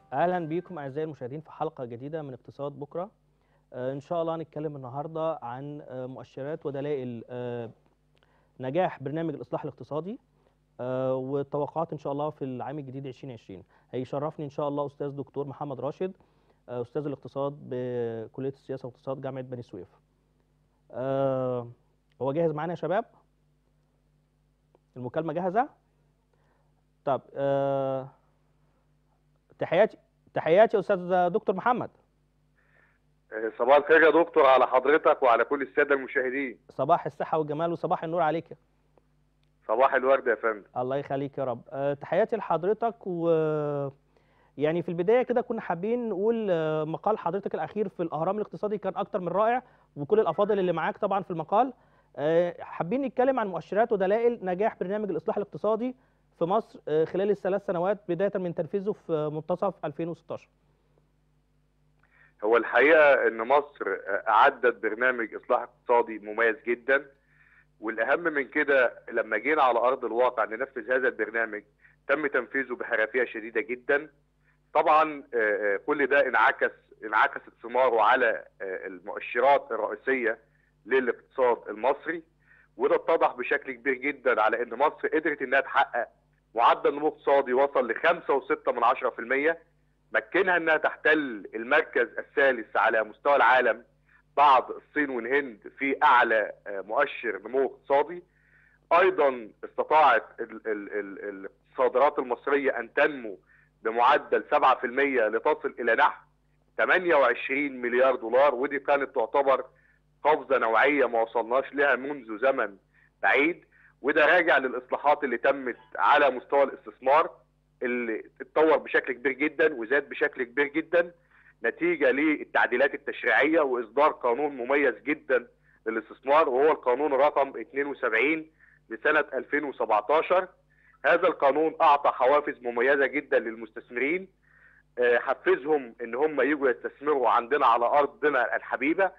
اهلا بيكم اعزائي المشاهدين في حلقه جديده من اقتصاد بكره آه، ان شاء الله هنتكلم النهارده عن آه، مؤشرات ودلائل آه، نجاح برنامج الاصلاح الاقتصادي آه، والتوقعات ان شاء الله في العام الجديد 2020 هيشرفني ان شاء الله استاذ دكتور محمد راشد آه، استاذ الاقتصاد بكليه السياسه والاقتصاد جامعه بني سويف آه، هو جاهز معانا يا شباب المكالمه جاهزه طب آه، تحياتي تحياتي يا استاذ دكتور محمد صباح الخير يا دكتور على حضرتك وعلى كل الساده المشاهدين صباح الصحه والجمال وصباح النور عليك صباح الورد يا فندم الله يخليك يا رب أه تحياتي لحضرتك و يعني في البدايه كده كنا حابين نقول آه، مقال حضرتك الاخير في الاهرام الاقتصادي كان اكتر من رائع وكل الافاضل اللي معاك طبعا في المقال آه، حابين نتكلم عن مؤشرات ودلائل نجاح برنامج الاصلاح الاقتصادي في مصر آه، خلال الثلاث سنوات بدايه من تنفيذه في منتصف 2016 هو الحقيقه ان مصر اعدت برنامج اصلاح اقتصادي مميز جدا والاهم من كده لما جينا على ارض الواقع ننفذ هذا البرنامج تم تنفيذه بحرفيه شديده جدا طبعا آه، آه، كل ده انعكس انعكست ثماره على آه، المؤشرات الرئيسيه للاقتصاد المصري وده اتضح بشكل كبير جدا على ان مصر قدرت انها تحقق معدل نمو اقتصادي وصل ل 5.6 من 10% مكنها انها تحتل المركز الثالث على مستوى العالم بعد الصين والهند في اعلى آه، مؤشر نمو اقتصادي ايضا استطاعت ال- ال- ال- الصادرات المصريه ان تنمو بمعدل 7% لتصل الى نحو 28 مليار دولار ودي كانت تعتبر قفزه نوعيه ما وصلناش لها منذ زمن بعيد وده راجع للاصلاحات اللي تمت على مستوى الاستثمار اللي اتطور بشكل كبير جدا وزاد بشكل كبير جدا نتيجه للتعديلات التشريعيه واصدار قانون مميز جدا للاستثمار وهو القانون رقم 72 لسنه 2017 هذا القانون اعطى حوافز مميزه جدا للمستثمرين آه، حفزهم ان هم يجوا يستثمروا عندنا على ارضنا الحبيبه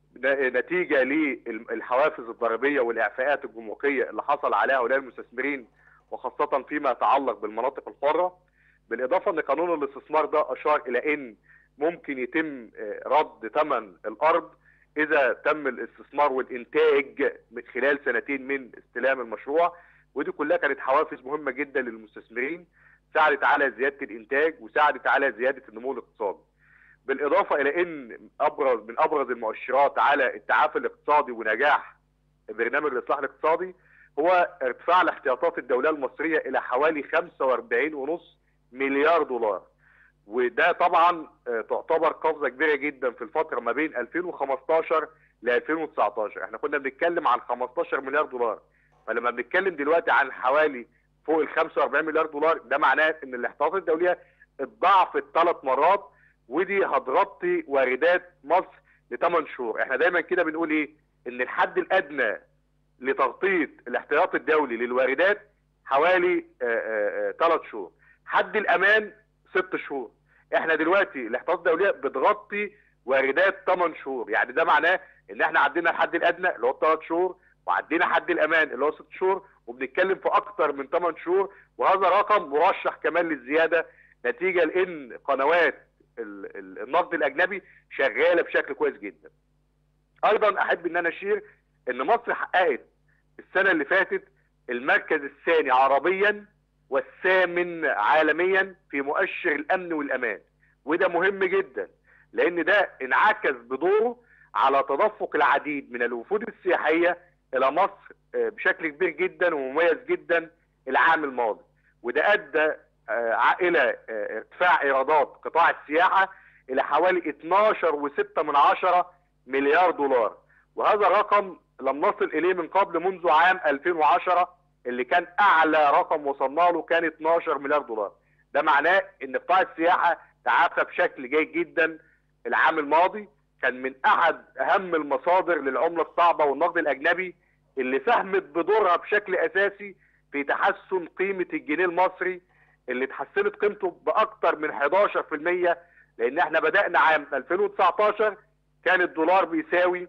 ن- نتيجه للحوافز الضريبيه والاعفاءات الجمركيه اللي حصل عليها هؤلاء المستثمرين وخاصه فيما يتعلق بالمناطق الحره بالاضافه ان قانون الاستثمار ده اشار الى ان ممكن يتم آه، رد ثمن الارض اذا تم الاستثمار والانتاج من خلال سنتين من استلام المشروع ودي كلها كانت حوافز مهمه جدا للمستثمرين ساعدت على زياده الانتاج وساعدت على زياده النمو الاقتصادي بالاضافه الى ان ابرز من ابرز المؤشرات على التعافي الاقتصادي ونجاح برنامج الاصلاح الاقتصادي هو ارتفاع الاحتياطات الدوليه المصريه الى حوالي 45.5 مليار دولار وده طبعا آه، تعتبر قفزه كبيره جدا في الفتره ما بين 2015 ل 2019 احنا كنا بنتكلم عن 15 مليار دولار فلما بنتكلم دلوقتي عن حوالي فوق ال 45 مليار دولار ده معناه ان الاحتياطات الدوليه اتضاعفت ثلاث مرات ودي هتغطي واردات مصر لثمان شهور احنا دايما كده بنقول ايه ان الحد الادنى لتغطيه الاحتياط الدولي للواردات حوالي ثلاث شهور حد الامان ست شهور احنا دلوقتي الاحتياطات الدوليه بتغطي واردات 8 شهور يعني ده معناه ان احنا عدينا الحد الادنى اللي هو 3 شهور وعدينا حد الامان اللي هو 6 شهور وبنتكلم في اكتر من 8 شهور وهذا رقم مرشح كمان للزياده نتيجه لان قنوات ال- ال- النقد الاجنبي شغاله بشكل كويس جدا. ايضا احب ان انا اشير ان مصر حققت السنه اللي فاتت المركز الثاني عربيا والثامن عالميا في مؤشر الامن والامان وده مهم جدا لان ده انعكس بدوره على تدفق العديد من الوفود السياحيه الى مصر آه، بشكل كبير جدا ومميز جدا العام الماضي وده ادى آه، الى آه، ارتفاع ايرادات قطاع السياحه الى حوالي 12.6 من عشرة مليار دولار وهذا الرقم لم نصل اليه من قبل منذ عام 2010 اللي كان اعلى رقم وصلنا له كان 12 مليار دولار ده معناه ان قطاع السياحه تعافى بشكل جيد جدا العام الماضي كان من احد اهم المصادر للعمله الصعبه والنقد الاجنبي اللي ساهمت بدورها بشكل اساسي في تحسن قيمه الجنيه المصري اللي اتحسنت قيمته باكثر من 11% لان احنا بدانا عام 2019 كان الدولار بيساوي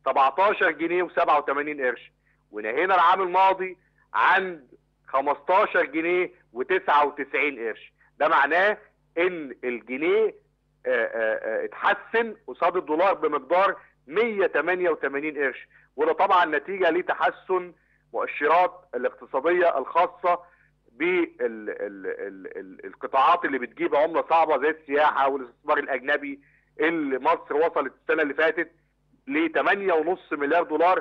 17 جنيه و87 قرش ونهينا العام الماضي عند 15 جنيه و99 قرش ده معناه ان الجنيه آه، آه، آه، اتحسن قصاد الدولار بمقدار 188 قرش وده طبعا نتيجه لتحسن مؤشرات الاقتصاديه الخاصه بالقطاعات اللي بتجيب عمله صعبه زي السياحه والاستثمار الاجنبي اللي مصر وصلت السنه اللي فاتت ل 8.5 مليار دولار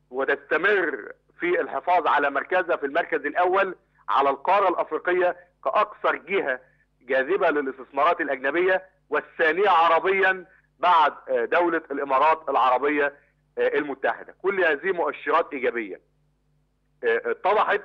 وتستمر في الحفاظ على مركزها في المركز الاول على القاره الافريقيه كاكثر جهه جاذبه للاستثمارات الاجنبيه والثانيه عربيا بعد آه، دوله الامارات العربيه آه، المتحده كل هذه مؤشرات ايجابيه آه، اتضحت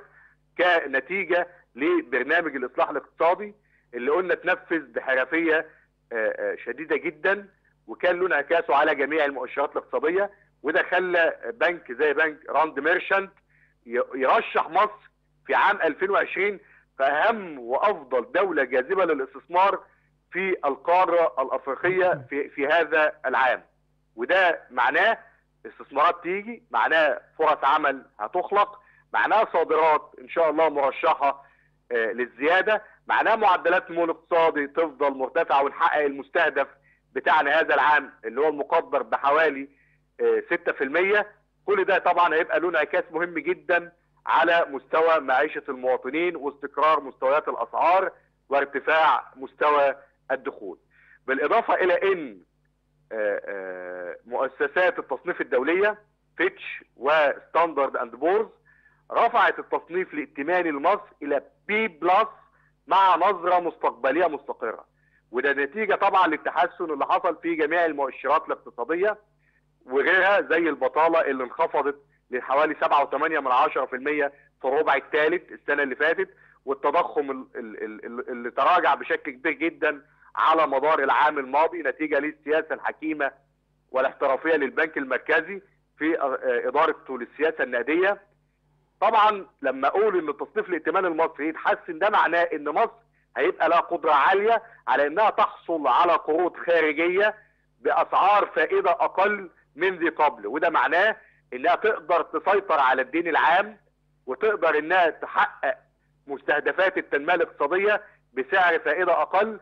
كنتيجه لبرنامج الاصلاح الاقتصادي اللي قلنا اتنفذ بحرفيه آه، آه، شديده جدا وكان له انعكاسه على جميع المؤشرات الاقتصاديه وده خلى بنك زي بنك راند ميرشنت ي- يرشح مصر في عام 2020 كاهم وافضل دوله جاذبه للاستثمار في القاره الافريقيه في في هذا العام وده معناه استثمارات تيجي معناه فرص عمل هتخلق معناه صادرات ان شاء الله مرشحه آه، للزياده معناه معدلات النمو الاقتصادي تفضل مرتفعه ونحقق المستهدف بتاعنا هذا العام اللي هو المقدر بحوالي آه، 6% كل ده طبعا هيبقى له انعكاس مهم جدا على مستوى معيشه المواطنين واستقرار مستويات الاسعار وارتفاع مستوى الدخول بالاضافه الى ان آه، آه، مؤسسات التصنيف الدوليه فيتش وستاندرد اند بورز رفعت التصنيف الائتماني لمصر الى بي بلس مع نظره مستقبليه مستقره وده نتيجه طبعا للتحسن اللي حصل في جميع المؤشرات الاقتصاديه وغيرها زي البطاله اللي انخفضت لحوالي 7.8 من 10% في الربع الثالث السنه اللي فاتت والتضخم ال- ال- ال- اللي تراجع بشكل كبير جدا على مدار العام الماضي نتيجه للسياسه الحكيمه والاحترافيه للبنك المركزي في آه، ادارته للسياسه النقديه طبعا لما اقول ان التصنيف الائتماني المصري يتحسن ده معناه ان مصر هيبقى لها قدره عاليه على انها تحصل على قروض خارجيه باسعار فائده اقل من ذي قبل وده معناه انها تقدر تسيطر على الدين العام وتقدر انها تحقق مستهدفات التنميه الاقتصاديه بسعر فائده اقل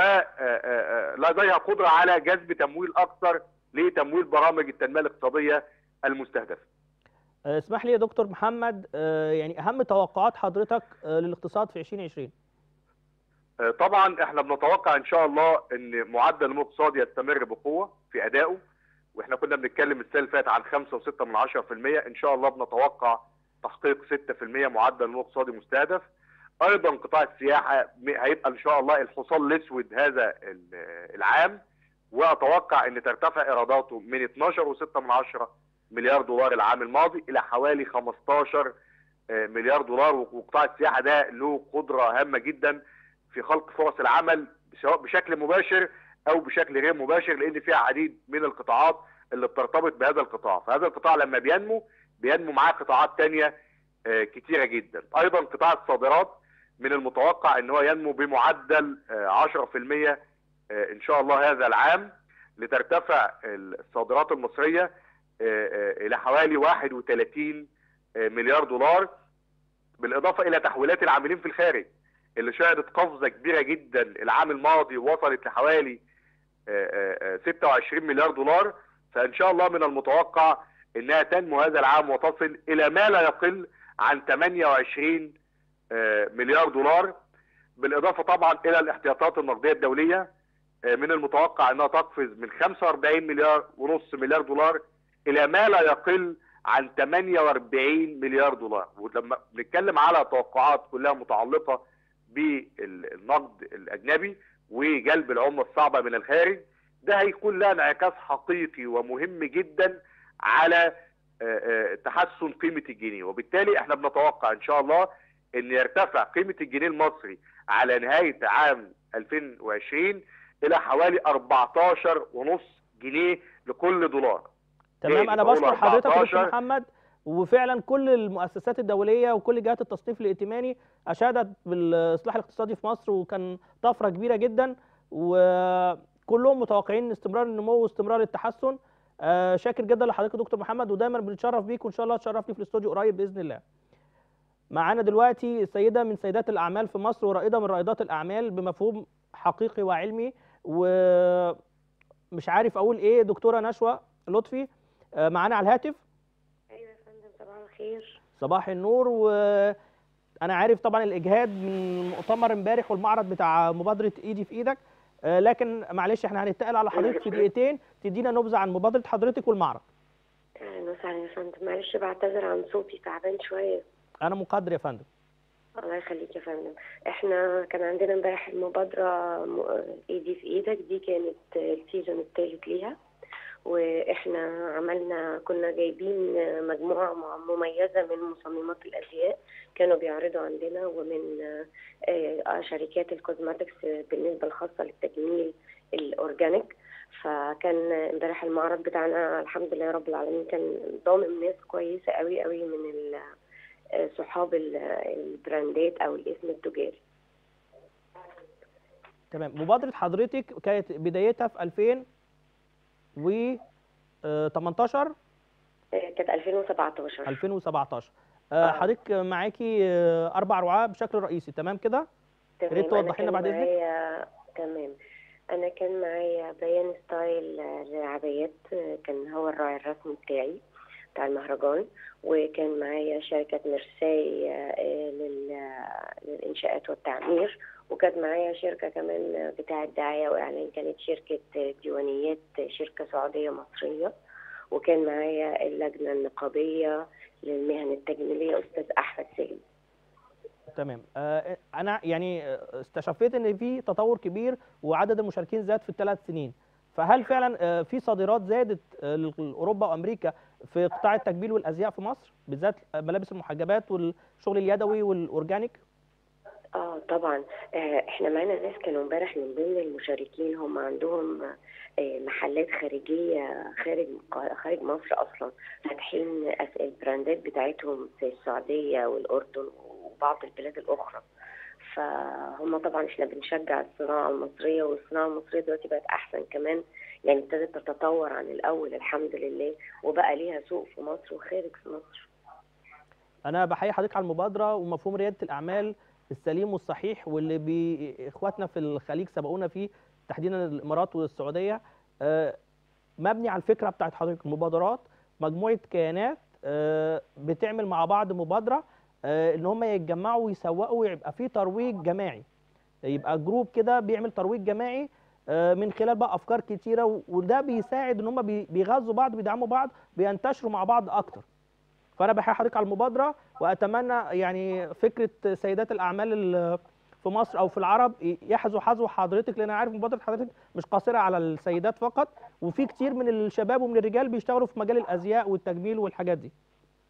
ولديها قدره على جذب تمويل اكثر لتمويل برامج التنميه الاقتصاديه المستهدفه. آه، اسمح لي يا دكتور محمد آه، يعني اهم توقعات حضرتك آه، للاقتصاد في 2020 آه، طبعا احنا بنتوقع ان شاء الله ان معدل النمو الاقتصادي يستمر بقوه في ادائه واحنا كنا بنتكلم السنه اللي فاتت عن 5.6 من 10% ان شاء الله بنتوقع تحقيق 6% معدل نمو اقتصادي مستهدف ايضا قطاع السياحه م- هيبقى ان شاء الله الحصان الاسود هذا ال- العام واتوقع ان ترتفع ايراداته من 12.6 من 10 مليار دولار العام الماضي الى حوالي 15 آه، مليار دولار وقطاع السياحه ده له قدره هامه جدا في خلق فرص العمل سواء بشكل مباشر او بشكل غير مباشر لان فيها عديد من القطاعات اللي بترتبط بهذا القطاع فهذا القطاع لما بينمو بينمو معاه قطاعات تانية آه، كتيرة جدا ايضا قطاع الصادرات من المتوقع ان هو ينمو بمعدل آه، 10% آه، ان شاء الله هذا العام لترتفع الصادرات المصرية آه، آه، الى حوالي 31 آه، مليار دولار بالاضافة الى تحويلات العاملين في الخارج اللي شهدت قفزة كبيرة جدا العام الماضي وصلت لحوالي آه، آه، 26 مليار دولار فان شاء الله من المتوقع انها تنمو هذا العام وتصل الى ما لا يقل عن 28 آه، مليار دولار بالاضافه طبعا الى الاحتياطات النقديه الدوليه آه، من المتوقع انها تقفز من 45 مليار ونص مليار دولار الى ما لا يقل عن 48 مليار دولار ولما بنتكلم على توقعات كلها متعلقه بالنقد الاجنبي وجلب العمله الصعبه من الخارج ده هيكون لها انعكاس حقيقي ومهم جدا على آه، آه، تحسن قيمه الجنيه وبالتالي احنا بنتوقع ان شاء الله ان يرتفع قيمه الجنيه المصري على نهايه عام 2020 الى حوالي 14 ونص جنيه لكل دولار تمام تاني انا بقول بشكر حضرتك يا دكتور 14. محمد وفعلا كل المؤسسات الدوليه وكل جهات التصنيف الائتماني اشادت بالاصلاح الاقتصادي في مصر وكان طفره كبيره جدا وكلهم متوقعين استمرار النمو واستمرار التحسن آه، شاكر جدا لحضرتك يا دكتور محمد ودايما بنتشرف بيك وان شاء الله تشرفني في الاستوديو قريب باذن الله معانا دلوقتي سيده من سيدات الاعمال في مصر ورائده من رائدات الاعمال بمفهوم حقيقي وعلمي ومش عارف اقول ايه دكتوره نشوى لطفي آه، معانا على الهاتف ايوه يا فندم صباح الخير صباح النور وانا عارف طبعا الاجهاد من المؤتمر امبارح والمعرض بتاع مبادره ايدي في ايدك آه، لكن معلش احنا هنتقل على حضرتك في دقيقتين تدينا نبذه عن مبادره حضرتك والمعرض اهلا وسهلا يا فندم معلش بعتذر عن صوتي تعبان شويه انا مقدر يا فندم الله يخليك يا فندم احنا كان عندنا امبارح المبادره م- ايدي في ايدك دي كانت السيزون الثالث ليها واحنا عملنا كنا جايبين مجموعه م- مميزه من مصممات الازياء كانوا بيعرضوا عندنا ومن آه، آه، شركات الكوزماتكس بالنسبه الخاصه للتجميل الاورجانيك فكان امبارح المعرض بتاعنا الحمد لله رب العالمين كان ضامن ناس كويسه قوي قوي من ال- آه، صحاب ال- البراندات او الاسم التجاري تمام مبادره حضرتك كانت بدايتها في 2018 آه، كانت 2017 2017 آه، آه. حضرتك معاكي آه، اربع رعاة بشكل رئيسي تمام كده تمام ريت أنا توضحي لنا كان بعد إذنك. معايا تمام انا كان معايا بيان ستايل آه، للعبايات آه، كان هو الراعي الرسمي بتاعي بتاع المهرجان وكان معايا شركة مرساي آه، آه، لل- للإنشاءات والتعمير وكانت معايا شركة كمان بتاعة دعاية وإعلان كانت شركة آه، ديوانيات آه، شركة سعودية مصرية وكان معايا اللجنة النقابية للمهن التجميلية أستاذ أحمد سالم تمام آه، انا يعني آه، استشفيت ان في تطور كبير وعدد المشاركين زاد في الثلاث سنين فهل فعلا آه، في صادرات زادت آه، لاوروبا وامريكا في قطاع التجميل والازياء في مصر بالذات ملابس المحجبات والشغل اليدوي والاورجانيك اه طبعا آه احنا معانا ناس كانوا امبارح من ضمن المشاركين هم عندهم آه محلات خارجيه خارج خارج مصر اصلا فاتحين أس- البراندات بتاعتهم في السعوديه والاردن وبعض البلاد الاخرى فهم طبعا احنا بنشجع الصناعه المصريه والصناعه المصريه دلوقتي بقت احسن كمان يعني ابتدت تتطور عن الاول الحمد لله وبقى ليها سوق في مصر وخارج في مصر انا بحيي حضرتك على المبادره ومفهوم رياده الاعمال السليم والصحيح واللي بي اخواتنا في الخليج سبقونا فيه تحديدا الامارات والسعوديه آه، مبني على الفكره بتاعت حضرتك المبادرات مجموعه كيانات آه، بتعمل مع بعض مبادره آه، ان هم يتجمعوا ويسوقوا ويبقى في ترويج جماعي يبقى جروب كده بيعمل ترويج جماعي آه، من خلال بقى افكار كتيره و- وده بيساعد ان هم بي- بيغذوا بعض بيدعموا بعض بينتشروا مع بعض اكتر فانا بحيي حضرتك على المبادره واتمنى يعني فكره سيدات الاعمال ال- في مصر او في العرب يحظوا حظو حضرتك لان انا عارف مبادره حضرتك مش قاصره على السيدات فقط وفي كتير من الشباب ومن الرجال بيشتغلوا في مجال الازياء والتجميل والحاجات دي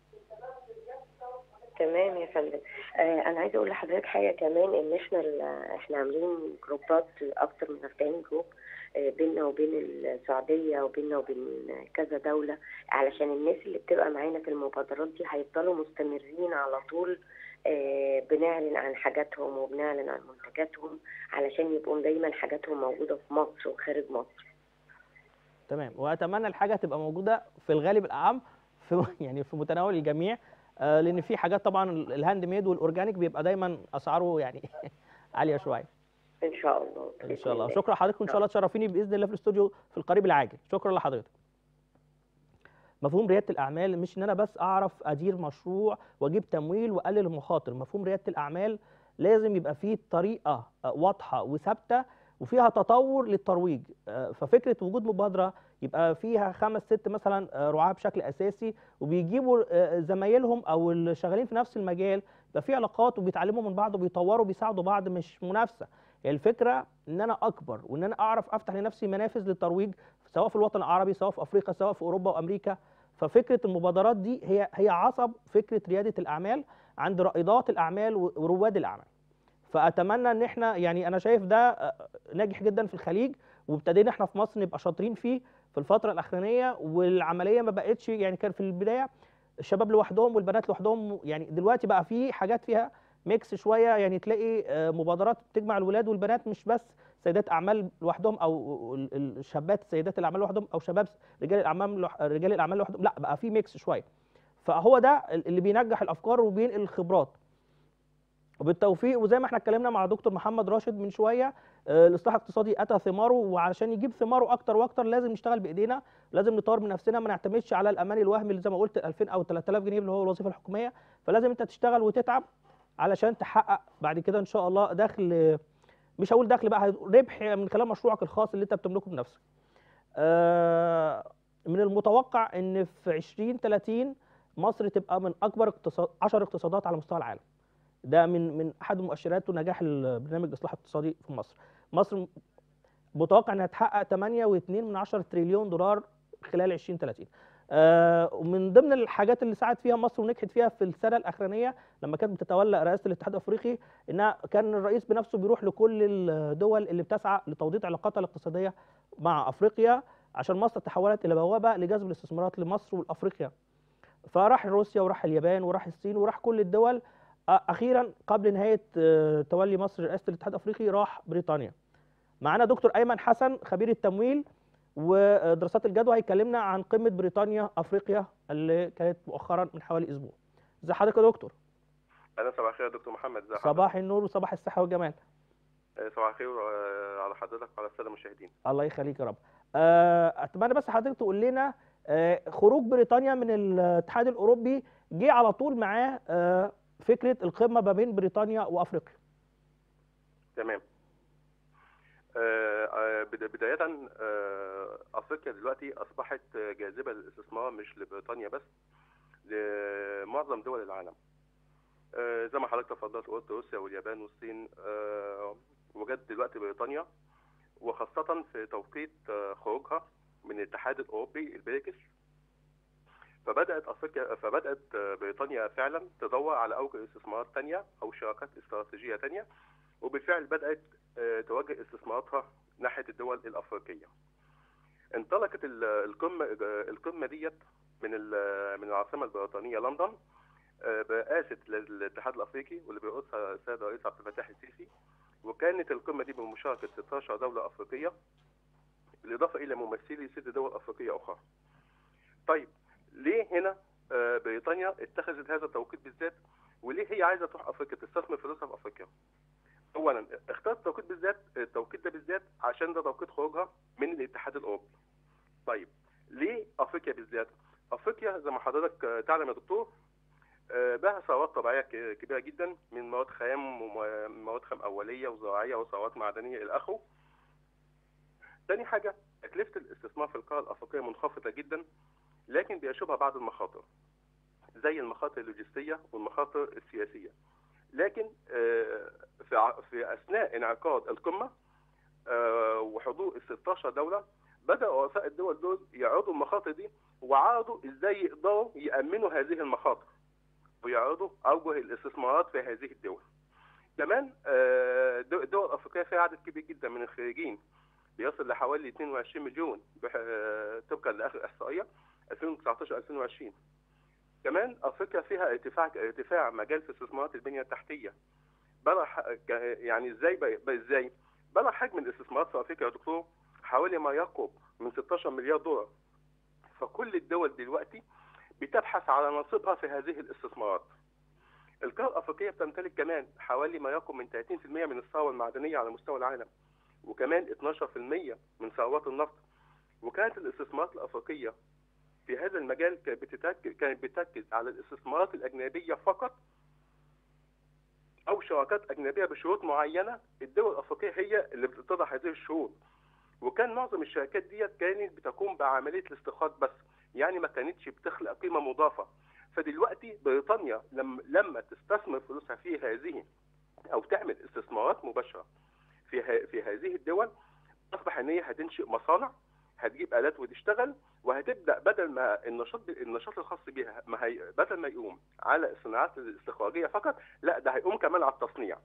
تمام يا فندم آه انا عايزه اقول لحضرتك حاجه كمان ان احنا ال- احنا عاملين جروبات اكتر من 40 جروب آه بيننا وبين السعوديه وبيننا وبين كذا دوله علشان الناس اللي بتبقى معانا في المبادرات دي هيفضلوا مستمرين على طول آه بنعلن عن حاجاتهم وبنعلن عن منتجاتهم علشان يبقوا دايما حاجاتهم موجوده في مصر وخارج مصر تمام واتمنى الحاجه تبقى موجوده في الغالب الاعم في يعني في متناول الجميع آه، لان في حاجات طبعا الهاند ميد والاورجانيك بيبقى دايما اسعاره يعني عاليه شويه ان شاء الله ان شاء الله شكرا لحضرتك وان شاء الله تشرفيني باذن الله في الاستوديو في القريب العاجل شكرا لحضرتك مفهوم رياده الاعمال مش ان انا بس اعرف ادير مشروع واجيب تمويل واقلل المخاطر مفهوم رياده الاعمال لازم يبقى فيه طريقه آه، واضحه وثابته وفيها تطور للترويج آه، ففكره وجود مبادره يبقى فيها خمس ست مثلا آه، رعاة بشكل اساسي وبيجيبوا آه، زمايلهم او اللي شغالين في نفس المجال يبقى في علاقات وبيتعلموا من بعض وبيطوروا وبيساعدوا بعض مش منافسه هي الفكره ان انا اكبر وان انا اعرف افتح لنفسي منافذ للترويج سواء في الوطن العربي سواء في افريقيا سواء في اوروبا وامريكا ففكره المبادرات دي هي هي عصب فكره رياده الاعمال عند رائدات الاعمال ورواد الاعمال فاتمنى ان احنا يعني انا شايف ده آه، ناجح جدا في الخليج وابتدينا احنا في مصر نبقى شاطرين فيه في الفتره الاخرانيه والعمليه ما بقتش يعني كان في البدايه الشباب لوحدهم والبنات لوحدهم يعني دلوقتي بقى في حاجات فيها ميكس شويه يعني تلاقي آه، مبادرات بتجمع الولاد والبنات مش بس سيدات اعمال لوحدهم او ال- ال- الشابات سيدات الاعمال لوحدهم او شباب رجال الاعمال لوح- رجال الاعمال لوحدهم لا بقى في ميكس شويه فهو ده اللي بينجح الافكار وبينقل الخبرات وبالتوفيق وزي ما احنا اتكلمنا مع دكتور محمد راشد من شويه آه، الاصلاح الاقتصادي اتى ثماره وعشان يجيب ثماره اكتر واكتر لازم نشتغل بايدينا لازم نطور من نفسنا ما نعتمدش على الامان الوهمي اللي زي ما قلت 2000 او 3000 جنيه اللي هو الوظيفه الحكوميه فلازم انت تشتغل وتتعب علشان تحقق بعد كده ان شاء الله دخل مش هقول دخل بقى ربح من خلال مشروعك الخاص اللي انت بتملكه بنفسك آه، من المتوقع ان في 2030 مصر تبقى من اكبر اقتصاد 10 اقتصادات على مستوى العالم ده من من احد مؤشرات نجاح البرنامج الاصلاح الاقتصادي في مصر مصر متوقع انها تحقق 8.2 من 10 تريليون دولار خلال 2030 آه ومن ضمن الحاجات اللي ساعد فيها مصر ونجحت فيها في السنه الاخرانيه لما كانت بتتولى رئاسه الاتحاد الافريقي انها كان الرئيس بنفسه بيروح لكل الدول اللي بتسعى لتوطيد علاقاتها الاقتصاديه مع افريقيا عشان مصر تحولت الى بوابه لجذب الاستثمارات لمصر والافريقيا فراح روسيا وراح اليابان وراح الصين وراح كل الدول آه، اخيرا قبل نهايه آه، تولي مصر رئاسه الاتحاد الافريقي راح بريطانيا معانا دكتور ايمن حسن خبير التمويل ودراسات الجدوى هيكلمنا عن قمه بريطانيا افريقيا اللي كانت مؤخرا من حوالي اسبوع ازي حضرتك يا دكتور اهلا صباح الخير يا دكتور محمد ازي صباح النور وصباح الصحه والجمال حضرتك؟ صباح الخير آه، على حضرتك وعلى الساده المشاهدين الله يخليك يا رب آه، اتمنى بس حضرتك تقول لنا آه، خروج بريطانيا من الاتحاد الاوروبي جه على طول معاه آه، فكره القمه ما بين بريطانيا وافريقيا تمام آه، آه، بدا- بداية آه، أفريقيا دلوقتي أصبحت آه، جاذبة للاستثمار مش لبريطانيا بس لمعظم دول العالم آه، زي ما حضرتك تفضلت قلت روسيا واليابان والصين آه، وجت دلوقتي بريطانيا وخاصة في توقيت آه، خروجها من الاتحاد الأوروبي البريكس فبدأت أفريقيا فبدأت آه، بريطانيا فعلا تدور على أوجه استثمارات تانية أو شراكات استراتيجية تانية وبالفعل بدأت آه، توجه استثماراتها ناحية الدول الأفريقية. انطلقت ال- القمة القمة ديت من ال- من العاصمة البريطانية لندن آه، برئاسة الاتحاد الأفريقي واللي بيرأسها السيد الرئيس عبد الفتاح السيسي وكانت القمة دي بمشاركة 16 دولة أفريقية بالإضافة إلى ممثلي ست دول أفريقية أخرى. طيب ليه هنا آه، بريطانيا اتخذت هذا التوقيت بالذات وليه هي عايزة تروح أفريقيا تستثمر فلوسها في أفريقيا؟ اولا اختارت التوقيت بالذات التوقيت ده بالذات عشان ده توقيت خروجها من الاتحاد الاوروبي طيب ليه افريقيا بالذات افريقيا زي ما حضرتك آه، تعلم يا دكتور آه، بها ثروات طبيعيه ك- كبيره جدا من مواد خام ومواد خام اوليه وزراعيه وثروات معدنيه الى اخره تاني حاجه تكلفه الاستثمار في القاره الافريقيه منخفضه جدا لكن بيشوبها بعض المخاطر زي المخاطر اللوجستيه والمخاطر السياسيه لكن آه، في ع- في اثناء انعقاد القمه آه، وحضور ال 16 دوله بدا رؤساء الدول دول يعرضوا المخاطر دي وعرضوا ازاي يقدروا يامنوا هذه المخاطر ويعرضوا اوجه الاستثمارات في هذه الدول. كمان آه، دو- الدول الافريقيه فيها عدد كبير جدا من الخريجين بيصل لحوالي 22 مليون بح- آه، طبقا لاخر احصائيه 2019 2020 كمان افريقيا فيها ارتفاع ارتفاع مجال في استثمارات البنيه التحتيه بلغ ح- ك- يعني ازاي ب- ب- ازاي بلغ حجم الاستثمارات في افريقيا يا دكتور حوالي ما يقرب من 16 مليار دولار فكل الدول دلوقتي بتبحث على نصيبها في هذه الاستثمارات القاره الافريقيه بتمتلك كمان حوالي ما يقرب من 30% من الثروه المعدنيه على مستوى العالم وكمان 12% من ثروات النفط وكانت الاستثمارات الافريقيه في هذا المجال كانت بتتركز كانت بتركز على الاستثمارات الاجنبيه فقط او شراكات اجنبيه بشروط معينه الدول الافريقيه هي اللي بتتضع هذه الشروط وكان معظم الشركات ديت كانت بتقوم بعمليه الاستخراج بس يعني ما كانتش بتخلق قيمه مضافه فدلوقتي بريطانيا لما لما تستثمر فلوسها في هذه او تعمل استثمارات مباشره في ه- في هذه الدول اصبح ان هي هتنشئ مصانع هتجيب الات وتشتغل وهتبدا بدل ما النشاط النشاط الخاص بها ما هي بدل ما يقوم على الصناعات الاستخراجيه فقط لا ده هيقوم كمان على التصنيع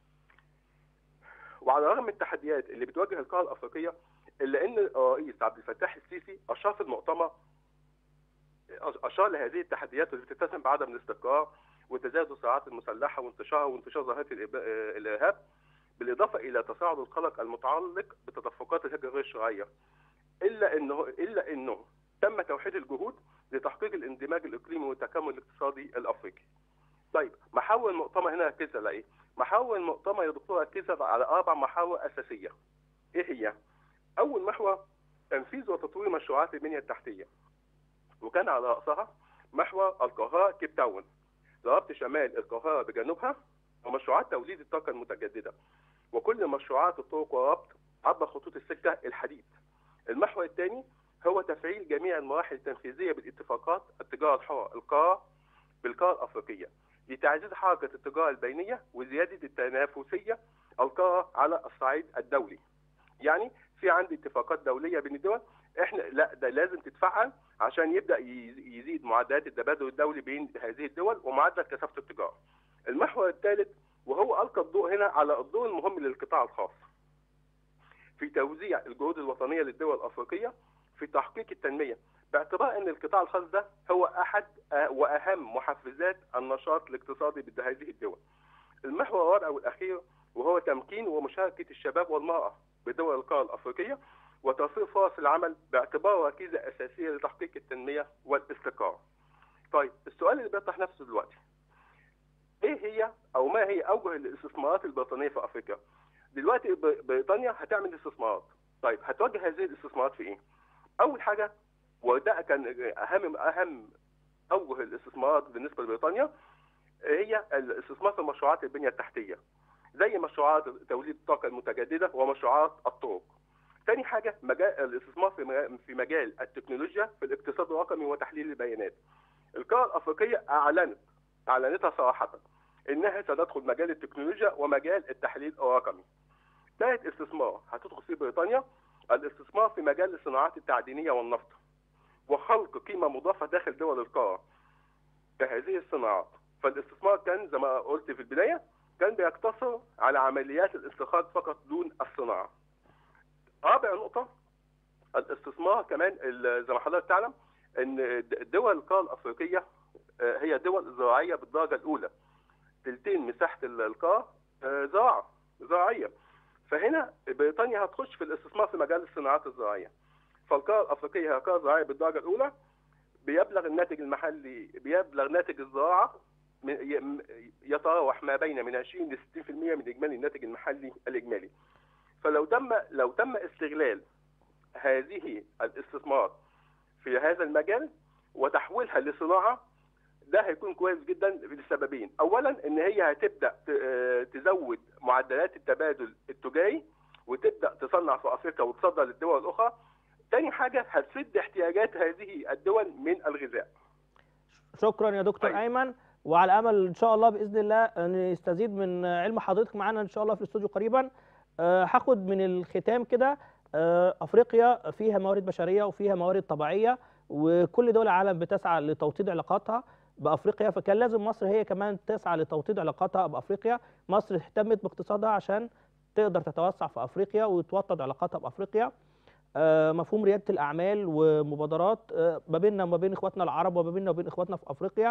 وعلى الرغم من التحديات اللي بتواجه القاره الافريقيه الا ان الرئيس عبد الفتاح السيسي اشار في المؤتمر اشار لهذه التحديات اللي بتتسم بعدم الاستقرار وتزايد الصراعات المسلحه وانتشارها وانتشار ظاهره الإب- آه، الارهاب بالاضافه الى تصاعد القلق المتعلق بتدفقات الهجره غير الشرعيه الا انه الا انه تم توحيد الجهود لتحقيق الاندماج الاقليمي والتكامل الاقتصادي الافريقي. طيب محاور المؤتمر هنا ركز على ايه؟ محاور المؤتمر يا دكتور ركز على اربع محاور اساسيه. ايه هي؟ اول محور تنفيذ وتطوير مشروعات البنيه التحتيه. وكان على راسها محور القاهره كيب تاون لربط شمال القاهره بجنوبها ومشروعات توليد الطاقه المتجدده. وكل مشروعات الطرق والربط عبر خطوط السكه الحديد. المحور الثاني هو تفعيل جميع المراحل التنفيذيه بالاتفاقات التجاره الحره القاره بالقاره الافريقيه لتعزيز حركه التجاره البينيه وزياده التنافسيه القاره على الصعيد الدولي. يعني في عندي اتفاقات دوليه بين الدول احنا لا ده لازم تتفعل عشان يبدا يزيد معدلات التبادل الدولي بين هذه الدول ومعدل كثافه التجاره. المحور الثالث وهو القى الضوء هنا على الدور المهم للقطاع الخاص. في توزيع الجهود الوطنيه للدول الافريقيه في تحقيق التنميه باعتبار ان القطاع الخاص ده هو احد واهم محفزات النشاط الاقتصادي بهذه الدول. المحور الرابع والاخير وهو تمكين ومشاركه الشباب والمراه بدول القاره الافريقيه وتوفير فرص العمل باعتباره ركيزه اساسيه لتحقيق التنميه والاستقرار. طيب السؤال اللي بيطرح نفسه دلوقتي ايه هي او ما هي اوجه الاستثمارات البريطانيه في افريقيا؟ دلوقتي بريطانيا هتعمل استثمارات طيب هتوجه هذه الاستثمارات في ايه؟ اول حاجه وده كان اهم اهم اوجه الاستثمارات بالنسبه لبريطانيا هي الاستثمار في مشروعات البنيه التحتيه زي مشروعات توليد الطاقه المتجدده ومشروعات الطرق. ثاني حاجه مجال الاستثمار في في مجال التكنولوجيا في الاقتصاد الرقمي وتحليل البيانات. القاره الافريقيه اعلنت اعلنتها صراحه انها ستدخل مجال التكنولوجيا ومجال التحليل الرقمي. ثالث استثمار هتدخل فيه بريطانيا الاستثمار في مجال الصناعات التعدينيه والنفط وخلق قيمه مضافه داخل دول القاره بهذه الصناعات فالاستثمار كان زي ما قلت في البدايه كان بيقتصر على عمليات الاستخراج فقط دون الصناعه. رابع نقطه الاستثمار كمان زي ما حضرتك تعلم ان دول القاره الافريقيه هي دول زراعيه بالدرجه الاولى. تلتين مساحه القاره زراعه زراعيه. فهنا بريطانيا هتخش في الاستثمار في مجال الصناعات الزراعيه. فالقاره الافريقيه هي قاره زراعيه بالدرجه الاولى بيبلغ الناتج المحلي بيبلغ ناتج الزراعه يتراوح ما بين من 20 ل 60% من اجمالي الناتج المحلي الاجمالي. فلو تم لو تم استغلال هذه الاستثمار في هذا المجال وتحويلها لصناعه ده هيكون كويس جدا لسببين، اولا ان هي هتبدا تزود معدلات التبادل التجاري وتبدا تصنع في افريقيا وتصدر للدول الاخرى. تاني حاجه هتسد احتياجات هذه الدول من الغذاء. شكرا يا دكتور طيب. ايمن وعلى امل ان شاء الله باذن الله نستزيد من علم حضرتك معانا ان شاء الله في الاستوديو قريبا أه هاخد من الختام كده أه افريقيا فيها موارد بشريه وفيها موارد طبيعيه وكل دول العالم بتسعى لتوطيد علاقاتها بافريقيا فكان لازم مصر هي كمان تسعى لتوطيد علاقاتها بافريقيا مصر اهتمت باقتصادها عشان تقدر تتوسع في افريقيا وتوطد علاقاتها بافريقيا أه مفهوم رياده الاعمال ومبادرات ما بيننا وما بين اخواتنا العرب وما بيننا وبين اخواتنا في افريقيا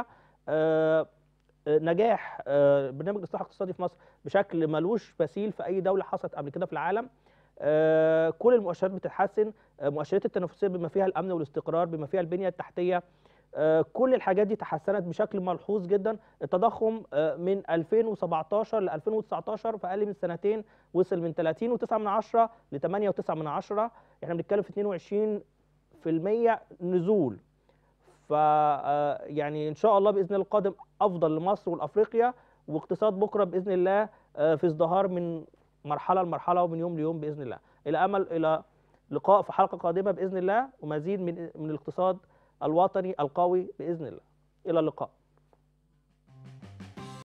نجاح برنامج الاصلاح الاقتصادي في مصر بشكل ملوش مثيل في اي دوله حصلت قبل كده في العالم كل المؤشرات بتتحسن مؤشرات التنافسيه بما فيها الامن والاستقرار بما فيها البنيه التحتيه كل الحاجات دي تحسنت بشكل ملحوظ جدا التضخم من 2017 ل 2019 في اقل من سنتين وصل من 30.9 من عشرة ل 8.9 من عشرة احنا بنتكلم في 22% نزول ف يعني ان شاء الله باذن الله القادم افضل لمصر ولافريقيا واقتصاد بكره باذن الله في ازدهار من مرحله لمرحله ومن يوم ليوم باذن الله الى امل الى لقاء في حلقه قادمه باذن الله ومزيد من من الاقتصاد الوطني القوي باذن الله الى اللقاء